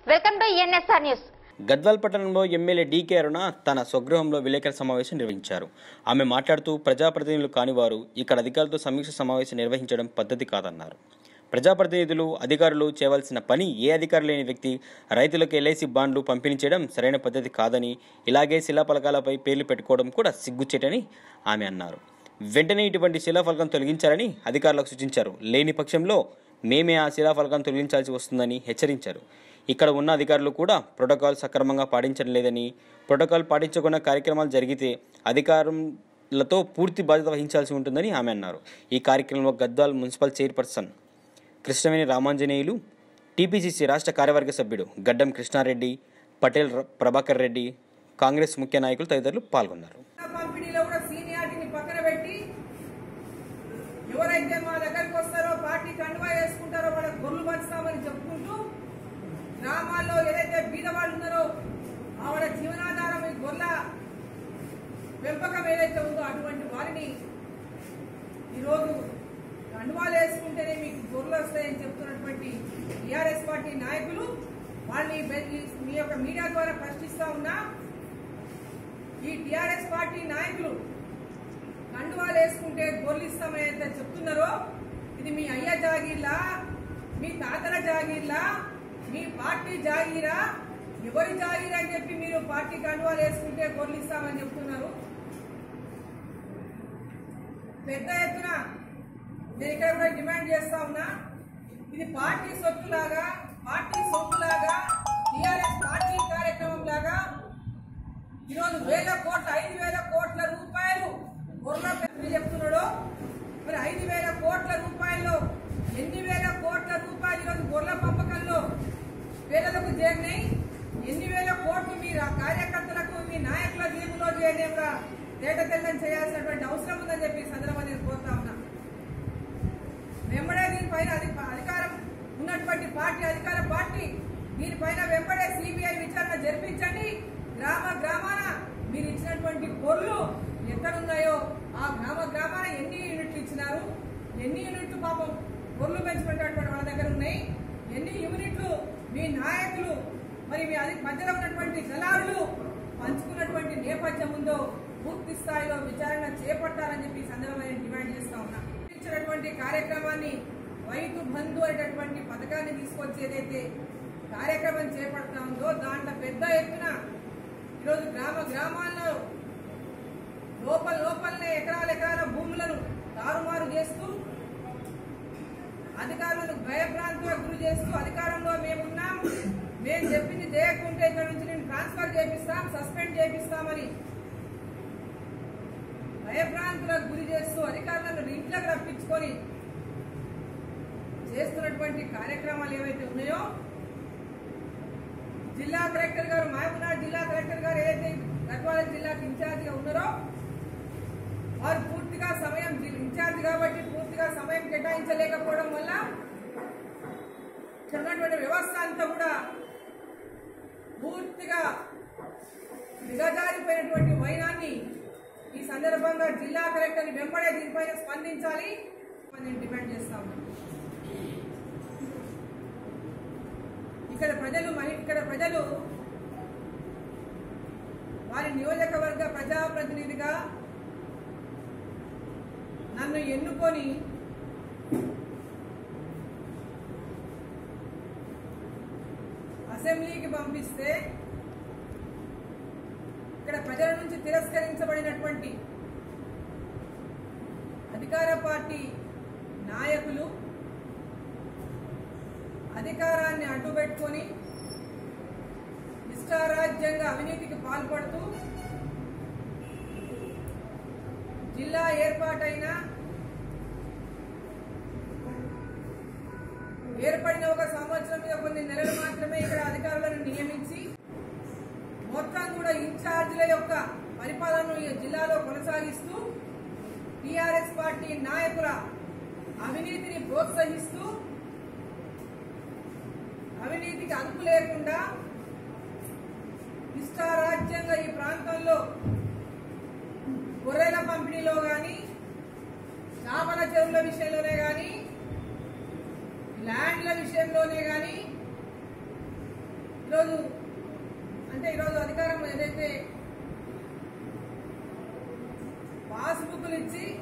welcome to NSR news Gadwal పట్టణంలో MLA DK అరుణ తన స్వగృహంలో విలేకరుల సమావేశం నిర్వహించారు ఆమె మాట్లాడుతూ ప్రజాప్రతినిధులు కానివారు ఇక్కడ అధికారులతో సమీక్ష సమావేశం నిర్వహించడం పద్ధతి కాదన్నారు ప్రజాప్రతినిధులు అధికారులు చేయవలసిన పని ఏ అధికారు లేని వ్యక్తి రైతులకు ఎల్ఐసి బాండ్లు పంపిణీ చేయడం సరైన పద్ధతి కాదని ఇలాగే శిలాఫలకాలపై పేర్లు పెట్టుకోవడం కూడా సిగ్గుచేటని ఆమె అన్నారు వెంటనే ఇటువంటి శిలాఫలకం తొలగించాలని అధికారులకు సూచించారు లేని పక్షంలో మేమే ఆ శిలాఫలకం తొలగించాల్సి వస్తుందని హెచ్చరించారు ఇక్కడ ఉన్న అధికారులు కూడా ప్రోటోకాల్ సక్రమంగా పాటించడం లేదని ప్రోటోకాల్ పాటించకుండా కార్యక్రమాలు జరిగితే అధికారులతో పూర్తి బాధ్యత వహించాల్సి ఉంటుందని ఆమె అన్నారు ఈ కార్యక్రమంలో Gadwal municipal chairperson Krishnaveni Ramanjaneyulu TPCC రాష్ట్ర కార్యవర్గ సభ్యుడు గడ్డం కృష్ణారెడ్డి పటేల్ ర- ప్రభాకర్ రెడ్డి కాంగ్రెస్ ముఖ్య నాయకులు తదితరులు పాల్గొన్నారు పంపిణీలో కూడా సీనియారిటీని పక్కన పెట్టి ఎవరైతే మా దగ్గరికి వస్తారో పార్టీ కండువా వేసుకుంటారో వాళ్ళకి గొర్రెలు పంచుతామని చెప్పుకుంటూ గ్రామాల్లో ఏదైతే బీదవాళ్ళు ఉన్నారో ఆ వాళ్ళ జీవనాధారం ఈ గొర్రెల పెంపకం ఏదైతే ఉందో అటువంటి వారిని ఈరోజు కండువాలు వేసుకుంటేనే మీకు గొర్రెలు వస్తాయని చెప్తున్నటువంటి టీఆర్ఎస్ పార్టీ నాయకులు వాళ్ళని బె- ఈ- మీ యొక్క మీడియా ద్వారా ప్రశ్నిస్తా ఉన్నా ఈ టిఆర్ఎస్ పార్టీ నాయకులు కండువాలు వేసుకుంటే గొర్రెలిస్తామని అయితే చెప్తున్నారో ఇది మీ అయ్య జాగీర్లా మీ తాతల జాగీర్లా మీ పార్టీ జాగీరా ఎవరి జాగీర్ అని చెప్పి మీరు పార్టీ కండువాలు వేసుకుంటే గొర్రెలిస్తామని చెప్తున్నారు పెద్ద ఎత్తున నేను ఇక్కడ కూడా డిమాండ్ చేస్తా ఉన్నా ఇది పార్టీ సొత్తులాగా పార్టీ సొత్తులాగా టిఆర్ఎస్ పార్టీ కార్యక్రమం లాగా ఈరోజు వేల కోట్ల ఐదు వేల కోట్ల రూపాయలు గొర్రెల పెద్దలు చెప్తున్నాడు మరి ఐదు వేల కోట్ల రూపాయలు ఎన్ని వేల కోట్ల రూపాయలు ఈరోజు గొర్రెల పంపకంలో పేదలకు చేరినాయి ఎన్ని వేల కోట్లు మీ రా- కార్యకర్తలకు మీ నాయకుల జేబులో చేయడం కూడా తేట తెల్లని చేయాల్సినటువంటి అవసరం ఉందని చెప్పి ఈ సందర్భంగా నేను కోరుతా ఉన్నా వెంబడే దీనిపైన అధి- అధికారం ఉన్నటువంటి పార్టీ అధికార పార్టీ దీనిపైన వెంబడే సిబిఐ విచారణ జరిపించండి గ్రామ గ్రామాన మీరు ఇచ్చినటువంటి పొర్లు ఎక్కడున్నాయో ఆ గ్రామ గ్రామాన ఎన్ని యూనిట్లు ఇచ్చినారు ఎన్ని యూనిట్లు పాపం పొర్లు పెంచుకునేటటువంటి వాళ్ళ దగ్గర ఉన్నాయి ఎన్ని యూనిట్లు మీ నాయకులు మరి మీ అధి మధ్యలో ఉన్నటువంటి దళారులు పంచుకున్నటువంటి నేపథ్యం ఉందో పూర్తి స్థాయిలో విచారణ చేపట్టాలని చెప్పి ఈ సందర్భంగా నేను డిమాండ్ చేస్తా ఉన్నా ఇచ్చినటువంటి కార్యక్రమాన్ని రైతు బంధు అనేటటువంటి పథకాన్ని తీసుకొచ్చి ఏదైతే కార్యక్రమం చేపడతా ఉందో దాంట్లో పెద్ద ఎత్తున ఈరోజు గ్రామ గ్రామాల్లో లోపల లోపలనే ఎకరాల ఎకరాల భూములను తారుమారు చేస్తూ అధికారులను భయభ్రాంతులకు గురి చేస్తూ అధికారంలో మేమున్నాం మేము చెప్పింది చేయకుంటే ఇక్కడ నుంచి నేను ట్రాన్స్ఫర్ చేపిస్తాం సస్పెండ్ చేపిస్తామని భయభ్రాంతులకు గురి చేస్తూ అధికారులను ఇంట్లోకి రప్పించుకొని చేస్తున్నటువంటి కార్యక్రమాలు ఏవైతే ఉన్నాయో జిల్లా కలెక్టర్ గారు మహబూబ్నగర్ జిల్లా కలెక్టర్ గారు ఏదైతే గద్వాల జిల్లాకి ఇన్ఛార్జిగా ఉన్నారో వారు పూర్తిగా సమయం ఇన్ఛార్జ్ కాబట్టి పూర్తిగా సమయం కేటాయించలేకపోవడం వల్ల ఇక్కడ ఉన్నటువంటి వ్యవస్థ అంతా కూడా పూర్తిగా దిగజారిపోయినటువంటి వైనాన్ని ఈ సందర్భంగా జిల్లా కలెక్టర్ వెంబడే దీనిపైన స్పందించాలి అని నేను డిమాండ్ చేస్తా ఉన్నాను ఇక్కడ ప్రజలు మరి ఇక్కడ ప్రజలు వారి నియోజకవర్గ ప్రజాప్రతినిధిగా నన్ను ఎన్నుకొని అసెంబ్లీకి పంపిస్తే ఇక్కడ ప్రజల నుంచి తిరస్కరించబడినటువంటి అధికార పార్టీ నాయకులు అధికారాన్ని అడ్డుపెట్టుకొని ఇష్టారాజ్యంగా అవినీతికి పాల్పడుతూ జిల్లా ఏర్పాటైన ఏర్పడిన ఒక సంవత్సరం మీద కొన్ని నెలలు మాత్రమే ఇక్కడ అధికారులను నియమించి మొత్తం కూడా ఇన్ఛార్జీల యొక్క పరిపాలనను ఈ జిల్లాలో కొనసాగిస్తూ టీఆర్ఎస్ పార్టీ నాయకుల అవినీతిని ప్రోత్సహిస్తూ అవినీతికి అదుపు లేకుండా ఇష్టారాజ్యంగా ఈ ప్రాంతంలో గొర్రెల పంపిణీలో కానీ చేపల చెరువుల విషయంలోనే కానీ ల్యాండ్ల విషయంలోనే కానీ ఈరోజు అంటే ఈరోజు అధికారం ఏదైతే పాస్బుక్లు ఇచ్చి